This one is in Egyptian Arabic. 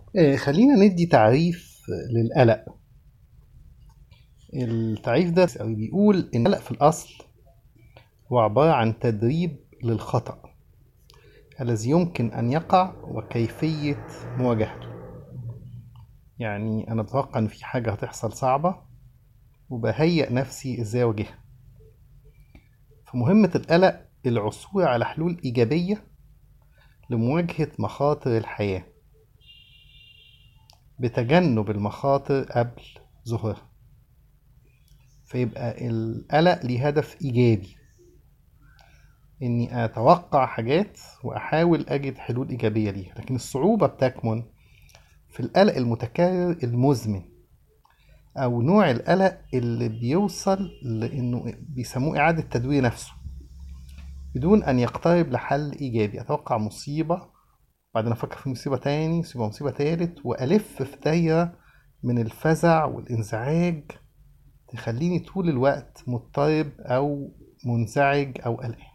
آه، خلينا ندي تعريف للقلق التعريف ده أو بيقول إن القلق في الأصل هو عبارة عن تدريب للخطأ الذي يمكن أن يقع وكيفية مواجهته يعني أنا بتوقع إن في حاجة هتحصل صعبة وبهيئ نفسي إزاي أواجهها فمهمة القلق العثور على حلول إيجابية لمواجهة مخاطر الحياة بتجنب المخاطر قبل ظهورها فيبقى القلق ليه هدف إيجابي إني أتوقع حاجات وأحاول أجد حلول إيجابية ليها لكن الصعوبة بتكمن في القلق المتكرر المزمن أو نوع القلق اللي بيوصل لإنه بيسموه إعادة تدوير نفسه بدون أن يقترب لحل إيجابي أتوقع مصيبة بعدين أفكر في مصيبة تاني مصيبة مصيبة تالت وألف في دايرة من الفزع والانزعاج تخليني طول الوقت مضطرب أو منزعج أو قلقان